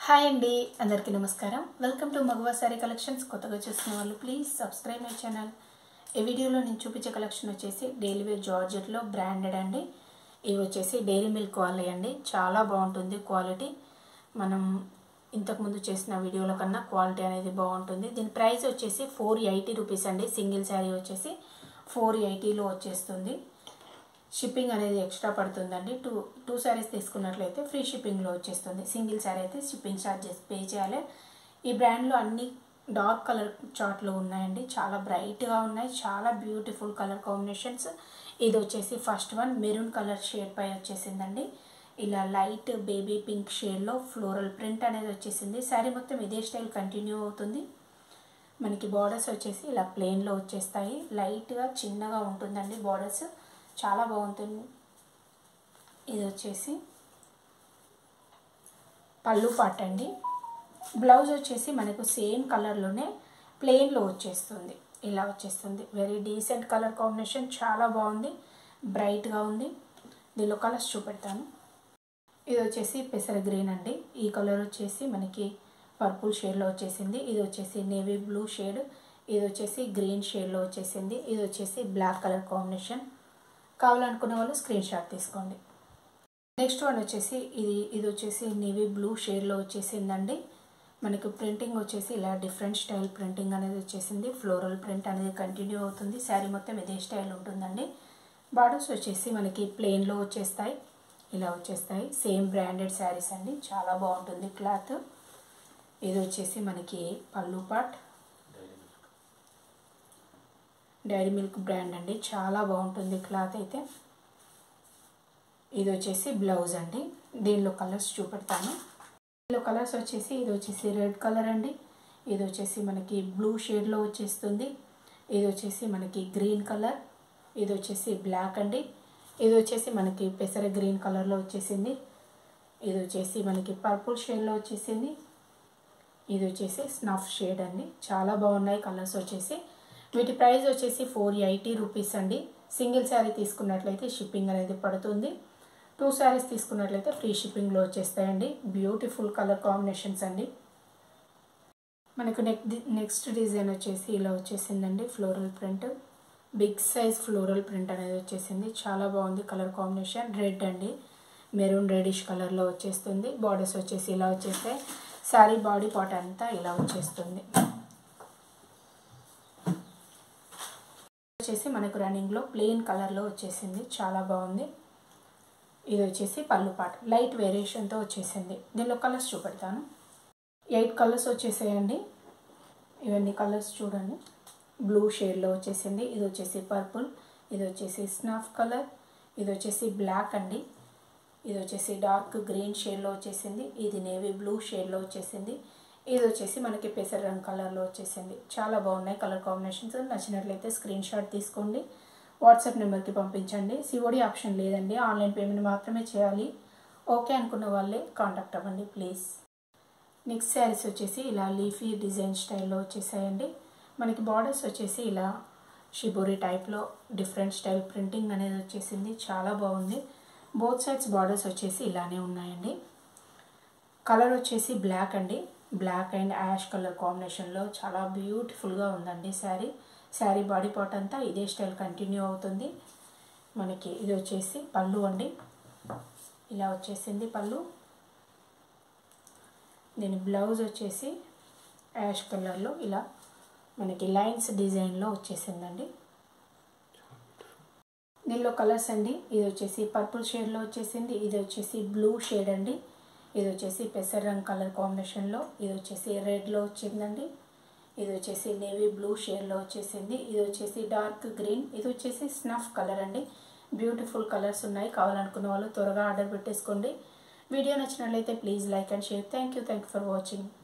hi అండి అందరికీ నమస్కారం వెల్కమ్ టు మగవా సారీ కలెక్షన్స్ కొత్తగా చూస్తున్న వాళ్ళు ప్లీజ్ సబ్స్క్రైబ్ మై ఛానల్ ఈ వీడియోలో నేను చూపించే కలెక్షన్ వచ్చేసి డైలీ వేర్ జార్జెట్లో బ్రాండెడ్ అండి ఇవి వచ్చేసి డైరీ మిల్క్ వాళ్ళే అండి చాలా బాగుంటుంది క్వాలిటీ మనం ఇంతకుముందు చేసిన వీడియోల కన్నా క్వాలిటీ అనేది బాగుంటుంది దీని ప్రైస్ వచ్చేసి ఫోర్ ఎయిటీ రూపీస్ అండి సింగిల్ శారీ వచ్చేసి ఫోర్ ఎయిటీలో వచ్చేస్తుంది షిప్పింగ్ అనేది ఎక్స్ట్రా పడుతుందండి టూ టూ శారీస్ తీసుకున్నట్లయితే ఫ్రీ షిప్పింగ్లో వచ్చేస్తుంది సింగిల్ శారీ అయితే షిప్పింగ్ ఛార్జెస్ పే చేయాలి ఈ బ్రాండ్లో అన్ని డార్క్ కలర్ చార్ట్లు ఉన్నాయండి చాలా బ్రైట్గా ఉన్నాయి చాలా బ్యూటిఫుల్ కలర్ కాంబినేషన్స్ ఇది వచ్చేసి first one maroon colour shade పై వచ్చేసిందండి ఇలా లైట్ బేబీ పింక్ షేడ్లో ఫ్లోరల్ ప్రింట్ అనేది వచ్చేసింది శారీ మొత్తం ఇదే స్టైల్ కంటిన్యూ అవుతుంది మనకి బార్డర్స్ వచ్చేసి ఇలా ప్లెయిన్లో వచ్చేస్తాయి లైట్గా చిన్నగా ఉంటుందండి బార్డర్స్ చాలా బాగుంటుంది ఇది వచ్చేసి పళ్ళు పాట అండి బ్లౌజ్ వచ్చేసి మనకు సేమ్ కలర్లోనే ప్లెయిన్లో వచ్చేస్తుంది ఇలా వచ్చేస్తుంది వెరీ డీసెంట్ కలర్ కాంబినేషన్ చాలా బాగుంది బ్రైట్గా ఉంది దీనిలో కలర్స్ చూపెడతాను ఇది వచ్చేసి పెసర గ్రీన్ అండి ఈ కలర్ వచ్చేసి మనకి పర్పుల్ షేడ్లో వచ్చేసింది ఇది వచ్చేసి నేవీ బ్లూ షేడ్ ఇది వచ్చేసి గ్రీన్ షేడ్లో వచ్చేసింది ఇది వచ్చేసి బ్లాక్ కలర్ కాంబినేషన్ కావాలనుకునే వాళ్ళు స్క్రీన్ షాట్ తీసుకోండి నెక్స్ట్ వన్ వచ్చేసి ఇది ఇది వచ్చేసి నేవీ బ్లూ షేడ్లో వచ్చేసిందండి మనకి ప్రింటింగ్ వచ్చేసి ఇలా డిఫరెంట్ స్టైల్ ప్రింటింగ్ అనేది వచ్చేసింది ఫ్లోరల్ ప్రింట్ అనేది కంటిన్యూ అవుతుంది శారీ మొత్తం ఇదే స్టైల్ ఉంటుందండి బార్డర్స్ వచ్చేసి మనకి ప్లెయిన్లో వచ్చేస్తాయి ఇలా వచ్చేస్తాయి సేమ్ బ్రాండెడ్ శారీస్ అండి చాలా బాగుంటుంది క్లాత్ ఇది వచ్చేసి మనకి పళ్ళు పాట్ డైరీ మిల్క్ బ్రాండ్ అండి చాలా బాగుంటుంది క్లాత్ అయితే ఇది వచ్చేసి బ్లౌజ్ అండి దీనిలో కలర్స్ చూపెడతాను దీనిలో కలర్స్ వచ్చేసి ఇది వచ్చేసి రెడ్ కలర్ అండి ఇది వచ్చేసి మనకి బ్లూ షేడ్లో వచ్చేస్తుంది ఇది వచ్చేసి మనకి గ్రీన్ కలర్ ఇది వచ్చేసి బ్లాక్ అండి ఇది వచ్చేసి మనకి పెసర గ్రీన్ కలర్లో వచ్చేసింది ఇది వచ్చేసి మనకి పర్పుల్ షేడ్లో వచ్చేసింది ఇది వచ్చేసి స్నఫ్ షేడ్ అండి చాలా బాగున్నాయి కలర్స్ వచ్చేసి వీటి ప్రైస్ వచ్చేసి ఫోర్ ఎయిటీ రూపీస్ అండి సింగిల్ శారీ తీసుకున్నట్లయితే షిప్పింగ్ అనేది పడుతుంది టూ శారీస్ తీసుకున్నట్లయితే ఫ్రీ షిప్పింగ్లో వచ్చేస్తాయండి బ్యూటిఫుల్ కలర్ కాంబినేషన్స్ అండి మనకు నెక్ నెక్స్ట్ డిజైన్ వచ్చేసి ఇలా వచ్చేసిందండి floral print big size floral print అనేది వచ్చేసింది చాలా బాగుంది కలర్ కాంబినేషన్ రెడ్ అండి మెరూన్ రెడిష్ కలర్లో వచ్చేస్తుంది బార్డర్స్ వచ్చేసి ఇలా వచ్చేస్తాయి శారీ బాడీ పార్ట్ అంతా ఇలా వచ్చేస్తుంది వచ్చేసి మనకు రన్నింగ్లో ప్లెయిన్ కలర్లో వచ్చేసింది చాలా బాగుంది ఇది వచ్చేసి పళ్ళు పాట లైట్ వేరియేషన్తో వచ్చేసింది దీనిలో కలర్స్ చూపెడతాను ఎయిట్ కలర్స్ వచ్చేసాయండి ఇవన్నీ కలర్స్ చూడండి బ్లూ షేడ్లో వచ్చేసింది ఇది వచ్చేసి పర్పుల్ ఇది వచ్చేసి స్నఫ్ కలర్ ఇది వచ్చేసి బ్లాక్ అండి ఇది వచ్చేసి డార్క్ గ్రీన్ షేడ్లో వచ్చేసింది ఇది నేవీ బ్లూ షేడ్లో వచ్చేసింది ఇది వచ్చేసి మనకి పెసర రంగు కలర్లో వచ్చేసింది చాలా బాగున్నాయి కలర్ కాంబినేషన్స్ నచ్చినట్లయితే స్క్రీన్ షాట్ తీసుకోండి వాట్సాప్ నెంబర్కి పంపించండి సిఓడి ఆప్షన్ లేదండి ఆన్లైన్ పేమెంట్ మాత్రమే చేయాలి ఓకే అనుకున్న వాళ్ళే కాంటాక్ట్ అవ్వండి ప్లీజ్ నెక్స్ట్ శారీస్ వచ్చేసి ఇలా లీఫీ డిజైన్ స్టైల్లో వచ్చేసాయండి మనకి బార్డర్స్ వచ్చేసి ఇలా షిబోరి టైప్లో డిఫరెంట్ స్టైల్ ప్రింటింగ్ అనేది వచ్చేసింది చాలా బాగుంది బోత్ సైడ్స్ బార్డర్స్ వచ్చేసి ఇలానే ఉన్నాయండి కలర్ వచ్చేసి బ్లాక్ అండి బ్లాక్ అండ్ యాష్ కలర్ కాంబినేషన్లో చాలా బ్యూటిఫుల్గా ఉందండి శారీ శారీ బాడీ పార్ట్ అంతా ఇదే స్టైల్ కంటిన్యూ అవుతుంది మనకి ఇది వచ్చేసి పళ్ళు అండి ఇలా వచ్చేసింది పళ్ళు దీని బ్లౌజ్ వచ్చేసి యాష్ కలర్లో ఇలా మనకి లైన్స్ డిజైన్లో వచ్చేసిందండి దీనిలో కలర్స్ అండి ఇది వచ్చేసి పర్పుల్ షేడ్లో వచ్చేసింది ఇది వచ్చేసి బ్లూ షేడ్ అండి ఇది వచ్చేసి పెసర్ రంగ్ కలర్ కాంబినేషన్లో ఇది వచ్చేసి రెడ్లో వచ్చిందండి ఇది వచ్చేసి నేవీ బ్లూ షేడ్లో వచ్చేసింది ఇది వచ్చేసి డార్క్ గ్రీన్ ఇది వచ్చేసి స్నఫ్ కలర్ అండి బ్యూటిఫుల్ కలర్స్ ఉన్నాయి కావాలనుకున్న వాళ్ళు త్వరగా ఆర్డర్ పెట్టేసుకోండి వీడియో నచ్చినట్లయితే please like and share thank you thank you for watching